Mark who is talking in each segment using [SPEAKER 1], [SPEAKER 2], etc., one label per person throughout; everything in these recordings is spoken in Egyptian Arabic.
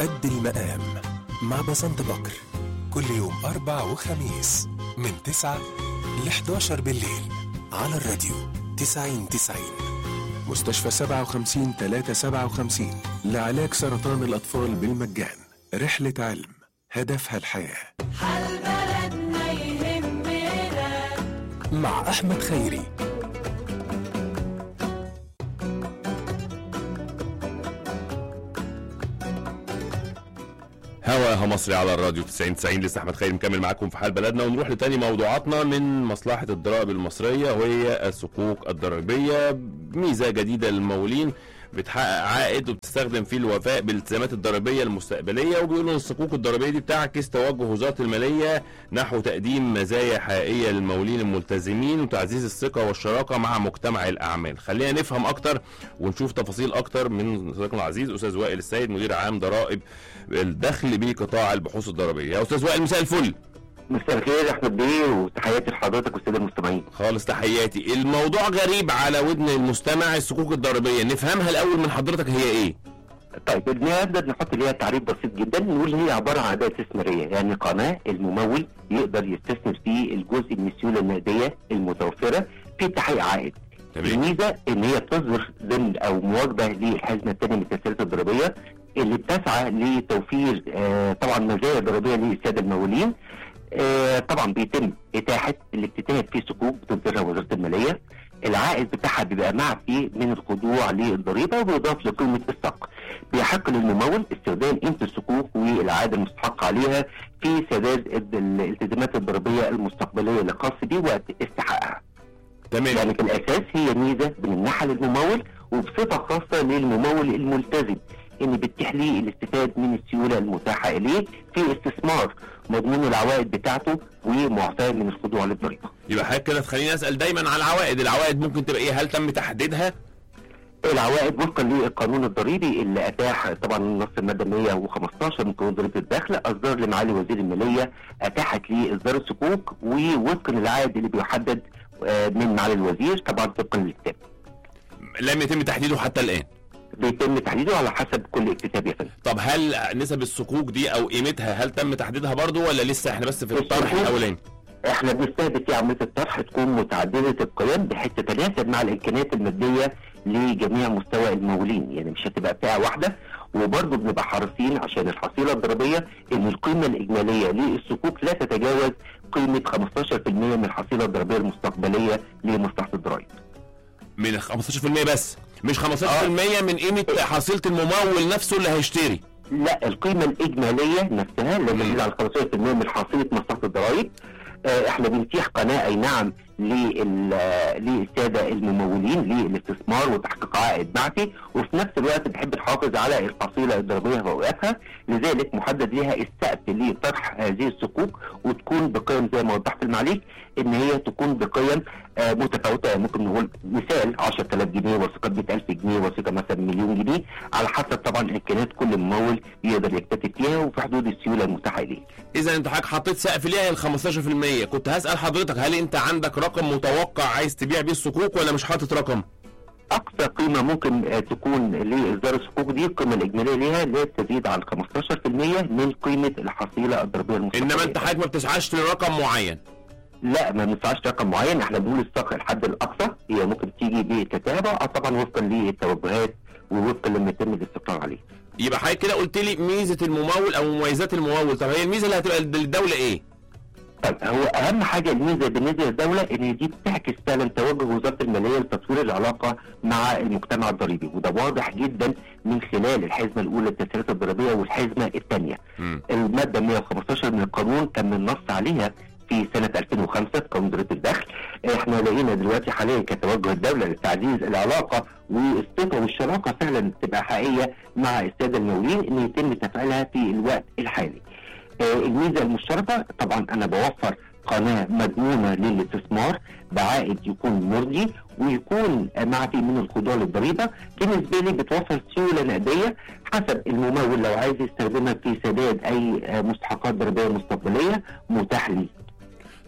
[SPEAKER 1] قد المقام مع بسنت بكر كل يوم أربع وخميس من 9 ل 11 بالليل على الراديو 90 90 مستشفى 57 357 لعلاج سرطان الأطفال بالمجان رحلة علم هدفها الحياة
[SPEAKER 2] حال بلدنا يهمنا
[SPEAKER 1] مع أحمد خيري
[SPEAKER 3] هواها مصري على الراديو 90 90 لسه احمد خير مكمل معاكم في حال بلدنا ونروح لتاني موضوعاتنا من مصلحه الضرائب المصريه وهي الصكوك الضريبيه ميزه جديده للمولين بتحقق عائد وبتستخدم فيه الوفاء بالالتزامات الضريبيه المستقبليه وبيقولوا ان الصكوك الضريبيه دي بتعكس توجه وزاره الماليه نحو تقديم مزايا حقيقيه للمولين الملتزمين وتعزيز الثقه والشراكه مع مجتمع الاعمال خلينا نفهم اكتر ونشوف تفاصيل اكتر من صديقنا العزيز استاذ وائل السيد مدير عام ضرائب الدخل بقطاع البحوث الضريبيه يا استاذ وائل مساء الفل
[SPEAKER 4] مساء الخير يا احمد بيه وتحياتي لحضرتك والساده المستمعين
[SPEAKER 3] خالص تحياتي الموضوع غريب على ودن المستمع الصكوك الضريبيه نفهمها الاول من حضرتك هي ايه
[SPEAKER 4] طيب نقدر نحط ليها تعريف بسيط جدا نقول هي عباره عن اداه استثماريه يعني قناه الممول يقدر يستثمر في الجزء من السيوله النقديه المتوفره في تحقيق عائد
[SPEAKER 3] تمام
[SPEAKER 4] الميزه ان هي بتصدر ضمن او مواجبه للحزمه الثانيه من التسهيلات الضريبيه اللي بتسعى لتوفير آه طبعا مزايا ضريبيه للساده الممولين آه طبعا بيتم اتاحه الافتتاح في صكوك بتصدرها وزاره الماليه العائد بتاعها بيبقى معفي من الخضوع للضريبه وبيضاف لقيمه الصك بيحق للممول استخدام قيمه الصكوك والعائد المستحق عليها في سداد الالتزامات الضريبيه المستقبليه الخاص بيه وقت استحقاقها
[SPEAKER 3] تمام
[SPEAKER 4] يعني في الاساس هي ميزه بنمنحها للممول وبصفه خاصه للممول الملتزم ان بتتيح ليه الاستفاد من السيوله المتاحه اليه في استثمار مضمون العوائد بتاعته ومعفاه من الخضوع للضريبه.
[SPEAKER 3] يبقى حضرتك كده تخليني اسال دايما على العوائد العوائد ممكن تبقى ايه هل تم تحديدها
[SPEAKER 4] العوائد وفقا للقانون الضريبي اللي اتاح طبعا نص الماده 115 من قانون ضريبه الدخل اصدر لمعالي وزير الماليه اتاحت لي اصدار الصكوك ووفقا للعائد اللي بيحدد آه، من معالي الوزير طبعا طبقا للكتاب.
[SPEAKER 3] لم يتم تحديده حتى الان
[SPEAKER 4] بيتم تحديده على حسب كل اكتتاب يا فندم.
[SPEAKER 3] طب هل نسب الصكوك دي او قيمتها هل تم تحديدها برضو ولا لسه احنا بس في الطرح
[SPEAKER 4] الصكوك-
[SPEAKER 3] الاولاني
[SPEAKER 4] احنا بنستهدف في عمليه الطرح تكون متعدده القيم بحيث تتناسب مع الامكانيات الماديه لجميع مستوى الممولين يعني مش هتبقى فئه واحده وبرضه بنبقى حريصين عشان الحصيله الضريبيه ان القيمه الاجماليه للصكوك لا تتجاوز قيمه 15% من الحصيله الضريبيه المستقبليه لمصلحه الضرائب.
[SPEAKER 3] من 15% بس مش 15% من قيمه حصيله الممول نفسه اللي هيشتري
[SPEAKER 4] لا القيمة الإجمالية نفسها لا تزيد عن 15% من حصيلة مصلحة الضرائب آه، احنا بنتيح قناة اي نعم لل- للسادة الممولين للاستثمار وتحقيق عائد معفي وفي نفس الوقت بنحب نحافظ على الحصيلة الضريبية واوقاتها لذلك محدد لها السقف لطرح هذه الصكوك وتكون بقيم زي ما وضحت المعاليك ان هي تكون بقيم آه، متفاوتة ممكن نقول مثال 10000 جنيه وثيقة 100000 جنيه وثيقة مثلا مليون جنيه على حسب طبعا امكانيات كل ممول يقدر يكتفي فيها وفي حدود السيولة المتاحة اليه
[SPEAKER 3] اذا انت حضرتك حطيت سقف ليها ال 15% كنت هسال حضرتك هل انت عندك رقم متوقع عايز تبيع بيه الصكوك ولا مش حاطط رقم
[SPEAKER 4] اقصى قيمه ممكن آه، تكون لاصدار الصكوك دي القيمه الاجماليه ليها لا تزيد عن 15% من قيمه الحصيله الضريبيه المستقبليه
[SPEAKER 3] انما انت حضرتك ما بتسعاش لرقم معين
[SPEAKER 4] لا ما بندفعش رقم معين احنا بنقول الصقر الحد الاقصى هي ممكن تيجي بكتابه آه، طبعا وفقا للتوجهات ووفقا لما يتم الاستقرار عليه
[SPEAKER 3] يبقى حضرتك كده قلت لي ميزه الممول او مميزات الممول طب هي الميزه اللي هتبقى للدوله ايه
[SPEAKER 4] طيب هو اهم حاجه الميزه بالنسبه للدوله ان دي بتعكس فعلا توجه وزاره الماليه لتطوير العلاقه مع المجتمع الضريبي وده واضح جدا من خلال الحزمه الاولى التسهيلات الضريبيه والحزمه الثانيه
[SPEAKER 3] مم.
[SPEAKER 4] الماده 115 من القانون تم النص عليها في سنة 2005 في قانون ضريبة الدخل احنا لقينا دلوقتي حاليا كتوجه الدولة لتعزيز العلاقة والثقة والشراكة فعلا تبقى حقيقية مع السادة المولين ان يتم تفعيلها في الوقت الحالي آه، الميزة المشتركة طبعا انا بوفر قناة مضمونة للاستثمار بعائد يكون مرضي ويكون معفي من الخضوع للضريبة بالنسبة لي بتوفر سيولة نقدية حسب الممول لو عايز يستخدمها في سداد أي آه، مستحقات ضريبية مستقبلية متاح لي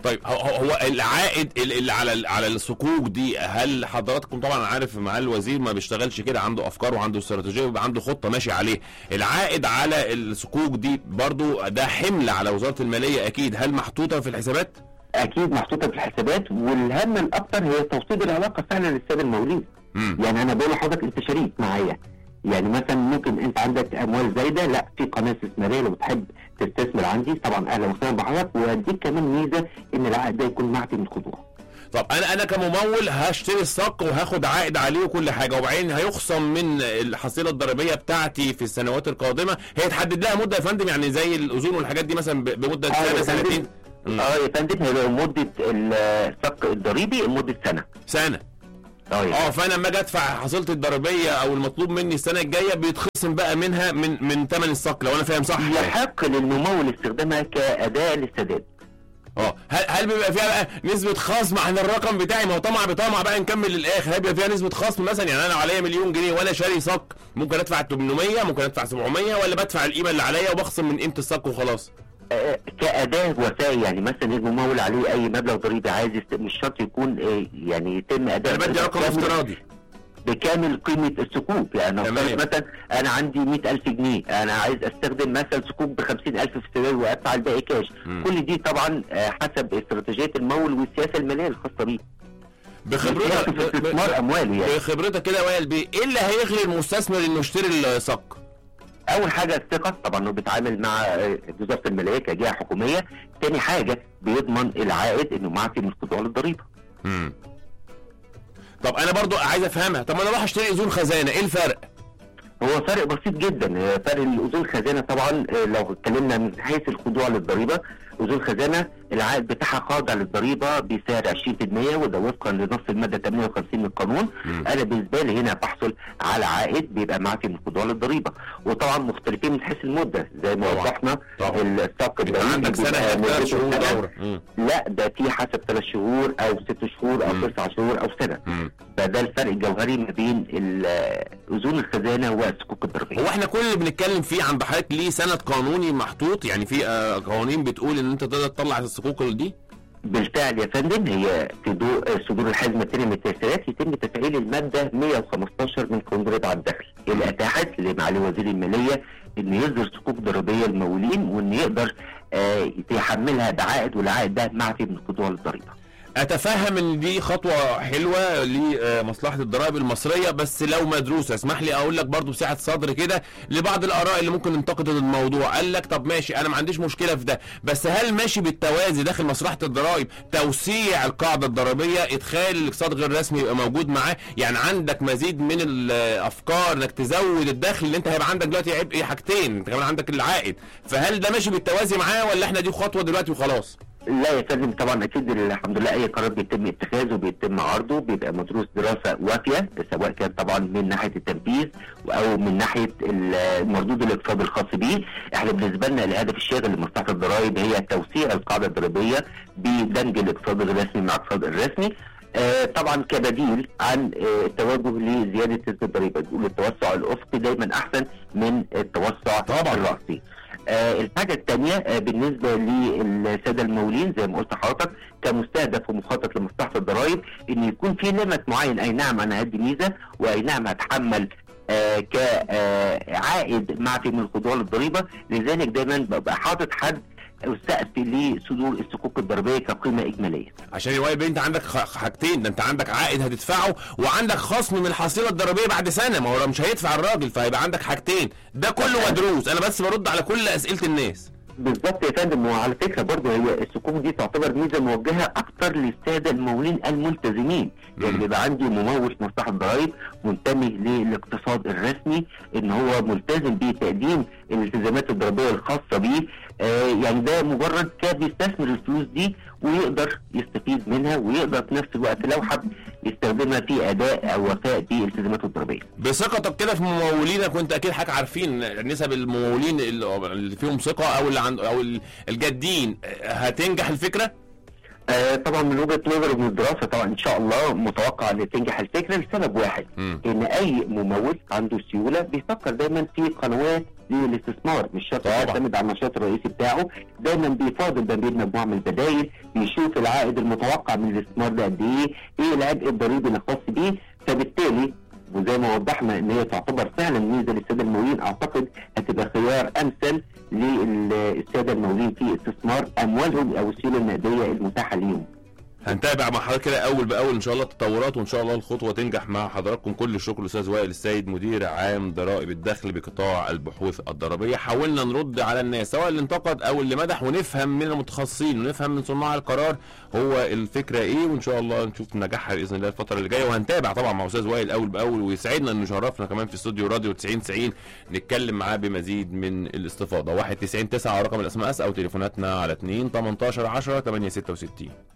[SPEAKER 3] طيب هو هو هو العائد ال- اللي على ال- على الصكوك دي هل حضراتكم طبعا عارف مع الوزير ما بيشتغلش كده عنده افكار وعنده استراتيجيه ويبقى عنده خطه ماشي عليه العائد على الصكوك دي برضو ده حمل على وزاره الماليه اكيد هل محطوطه في الحسابات
[SPEAKER 4] اكيد محطوطه في الحسابات والهم الاكثر هي توطيد العلاقه فعلا للساده المولين
[SPEAKER 3] امم
[SPEAKER 4] يعني انا بقول لحضرتك انت شريك معايا يعني مثلا ممكن انت عندك اموال زايده لا في قناه استثماريه لو بتحب تستثمر عندي طبعا اهلا وسهلا بحضرتك واديك كمان ميزه ان العقد ده يكون معفي من الخضوع
[SPEAKER 3] طب انا انا كممول هشتري الصك وهاخد عائد عليه وكل حاجه وبعدين هيخصم من الحصيله الضريبيه بتاعتي في السنوات القادمه هي تحدد لها مده يا فندم يعني زي الاذون والحاجات دي مثلا ب- بمده
[SPEAKER 4] آه
[SPEAKER 3] سنه
[SPEAKER 4] يا فندم.
[SPEAKER 3] سنتين مم.
[SPEAKER 4] اه يا فندم هيبقى مده الصك الضريبي لمده سنه
[SPEAKER 3] سنه
[SPEAKER 4] اه يا
[SPEAKER 3] اه فانا لما اجي ادفع حصيله الضريبيه او المطلوب مني السنه الجايه بيتخصم بقى منها من من ثمن الصك لو انا فاهم صح يعني.
[SPEAKER 4] يحق للممول استخدامها كاداه للسداد
[SPEAKER 3] اه هل هل بيبقى فيها بقى نسبه خصم عن الرقم بتاعي ما هو طمع بطمع بقى نكمل للاخر هل بيبقى فيها نسبه خصم مثلا يعني انا لو عليا مليون جنيه وانا شاري صك ممكن ادفع 800 ممكن ادفع 700 ولا بدفع القيمه اللي عليا وبخصم من قيمه الصك وخلاص
[SPEAKER 4] آه، كأداة وفاء يعني مثلا الممول عليه أي مبلغ ضريبي عايز يست- مش شرط يكون آه، يعني يتم أداء
[SPEAKER 3] انا بدي رقم
[SPEAKER 4] بكامل-
[SPEAKER 3] افتراضي
[SPEAKER 4] بكامل قيمة الصكوك يعني
[SPEAKER 3] تمام.
[SPEAKER 4] نفترض مثلا أنا عندي 100000 جنيه أنا عايز أستخدم مثلا صكوك ب 50000 في السداد وأدفع الباقي كاش
[SPEAKER 3] مم.
[SPEAKER 4] كل دي طبعا آه، حسب استراتيجية المول والسياسة المالية الخاصة بيه
[SPEAKER 3] بخبرتك
[SPEAKER 4] سياسة في استثمار أموالي يعني
[SPEAKER 3] بخبرتك كده يا وائل بيه ايه اللي هيغري المستثمر انه يشتري الصك؟
[SPEAKER 4] أول حاجة الثقة طبعا إنه بيتعامل مع آه، وزارة المالية كجهة حكومية تاني حاجة بيضمن العائد إنه معفي من الخضوع للضريبة
[SPEAKER 3] مم. طب انا برضو عايز افهمها طب ما انا اروح اشتري اذون خزانه ايه الفرق؟
[SPEAKER 4] هو فرق بسيط جدا آه، فرق الاذون خزانه طبعا آه، لو اتكلمنا من حيث الخضوع للضريبه اذون خزانه العائد بتاعها خاضع للضريبه بسعر 20% وده وفقا لنص الماده 58 من القانون
[SPEAKER 3] مم.
[SPEAKER 4] انا بالنسبه لي هنا بحصل على عائد بيبقى معفي من الخضوع للضريبه وطبعا مختلفين من حيث المده زي ما
[SPEAKER 3] طبعا.
[SPEAKER 4] وضحنا
[SPEAKER 3] طبعا.
[SPEAKER 4] الساق
[SPEAKER 3] يبقى
[SPEAKER 4] الضريبي
[SPEAKER 3] عندك سنه
[SPEAKER 4] بيبقى
[SPEAKER 3] هي ثلاث
[SPEAKER 4] مدته
[SPEAKER 3] شهور
[SPEAKER 4] سنة.
[SPEAKER 3] دوره مم.
[SPEAKER 4] لا ده في حسب ثلاث شهور او ست شهور او
[SPEAKER 3] مم.
[SPEAKER 4] تسع شهور او سنه
[SPEAKER 3] مم.
[SPEAKER 4] فده الفرق الجوهري ما بين ال- اذون الخزانه والصكوك الضريبيه
[SPEAKER 3] هو احنا كل اللي بنتكلم فيه عند حضرتك ليه سند قانوني محطوط يعني في آه، قوانين بتقول ان انت تقدر تطلع الصكوك دي
[SPEAKER 4] بالفعل يا فندم هي في ضوء صدور الحزمه الثانيه من التيسيرات يتم تفعيل الماده 115 من قانون الضريبه على الدخل اللي اتاحت لمعالي وزير الماليه انه يصدر صكوك ضريبيه للمولين وان يقدر آه يحملها بعائد والعائد ده معفي من الخضوع للضريبه.
[SPEAKER 3] اتفهم ان دي خطوه حلوه لمصلحه الضرائب المصريه بس لو مدروسه اسمح لي اقول لك برضو بسعه صدر كده لبعض الاراء اللي ممكن ننتقد الموضوع قال لك طب ماشي انا ما عنديش مشكله في ده بس هل ماشي بالتوازي داخل مصلحه الضرائب توسيع القاعده الضريبيه ادخال الاقتصاد غير الرسمي يبقى موجود معاه يعني عندك مزيد من الافكار انك تزود الدخل اللي انت هيبقى عندك دلوقتي عبء حاجتين انت كمان عندك العائد فهل ده ماشي بالتوازي معاه ولا احنا دي خطوه دلوقتي وخلاص
[SPEAKER 4] لا يا فندم طبعا اكيد الحمد لله اي قرار بيتم اتخاذه بيتم عرضه بيبقى مدروس دراسه وافيه سواء كان طبعا من ناحيه التنفيذ او من ناحيه المردود الاقتصادي الخاص بيه احنا بالنسبه لنا الهدف الشاغل لمصلحه الضرائب هي توسيع القاعده الضريبيه بدمج الاقتصاد الرسمي مع الاقتصاد الرسمي آه، طبعا كبديل عن آه، التوجه لزياده نسبه الضريبه بيقول التوسع الافقي دايما احسن من التوسع
[SPEAKER 3] طبعاً.
[SPEAKER 4] الراسي آه، الحاجة الثانية آه، بالنسبة للسادة المولين زي ما قلت لحضرتك كمستهدف ومخطط لمصلحة الضرائب ان يكون في ليميت معين اي نعم انا هدي ميزة واي نعم هتحمل آه كعائد معفي من الخضوع للضريبة لذلك دايما ببقى حاطط حد سقف لصدور الصكوك الضريبية كقيمة إجمالية
[SPEAKER 3] عشان يواجب انت عندك خ- حاجتين ده انت عندك عائد هتدفعه وعندك خصم من الحصيله الضريبيه بعد سنه ما هو مش هيدفع الراجل فهيبقى عندك حاجتين ده كله مدروس انا بس برد على كل اسئله الناس
[SPEAKER 4] بالظبط يا فندم وعلى فكره برضه هي الصكوك دي تعتبر ميزه موجهه اكتر للساده المولين الملتزمين يعني
[SPEAKER 3] مم.
[SPEAKER 4] بيبقى عندي ممول في مصلحه الضرائب منتمي للاقتصاد الرسمي ان هو ملتزم بتقديم الالتزامات الضريبيه الخاصه بيه آه يعني ده مجرد كان بيستثمر الفلوس دي ويقدر يستفيد منها ويقدر في نفس الوقت لو حب يستخدمها في اداء او وفاء بالتزاماته الضريبيه.
[SPEAKER 3] بثقتك كده في ممولينك وانت اكيد حضرتك عارفين نسب الممولين اللي اللي فيهم ثقه او اللي عند او الجادين هتنجح الفكره
[SPEAKER 4] آه طبعا من وجهه نظري من الدراسه طبعا ان شاء الله متوقع ان تنجح الفكره لسبب واحد
[SPEAKER 3] مم.
[SPEAKER 4] ان اي ممول عنده سيوله بيفكر دايما في قنوات للاستثمار مش شرط
[SPEAKER 3] طبعاً.
[SPEAKER 4] يعتمد على النشاط الرئيسي بتاعه دايما بيفاضل ما بين مجموعه من البدائل بيشوف العائد المتوقع من الاستثمار ده قد ايه ايه العبء الضريبي اللي خاص بيه فبالتالي وزي ما وضحنا ان هي تعتبر فعلا ميزه للساده المولين اعتقد هتبقى خيار امثل للساده المولين في استثمار اموالهم او السيوله النقديه المتاحه ليهم.
[SPEAKER 3] هنتابع مع حضرتك كده اول باول ان شاء الله التطورات وان شاء الله الخطوه تنجح مع حضراتكم كل الشكر الاستاذ وائل السيد مدير عام ضرائب الدخل بقطاع البحوث الضريبيه حاولنا نرد على الناس سواء اللي انتقد او اللي مدح ونفهم من المتخصصين ونفهم من صناع القرار هو الفكره ايه وان شاء الله نشوف نجاحها باذن الله الفتره اللي جايه وهنتابع طبعا مع استاذ وائل اول باول ويسعدنا انه يشرفنا كمان في استوديو راديو 90 90 نتكلم معاه بمزيد من الاستفاضه 1 90 9 رقم الاس ام اس او تليفوناتنا على 2 18 10 8 66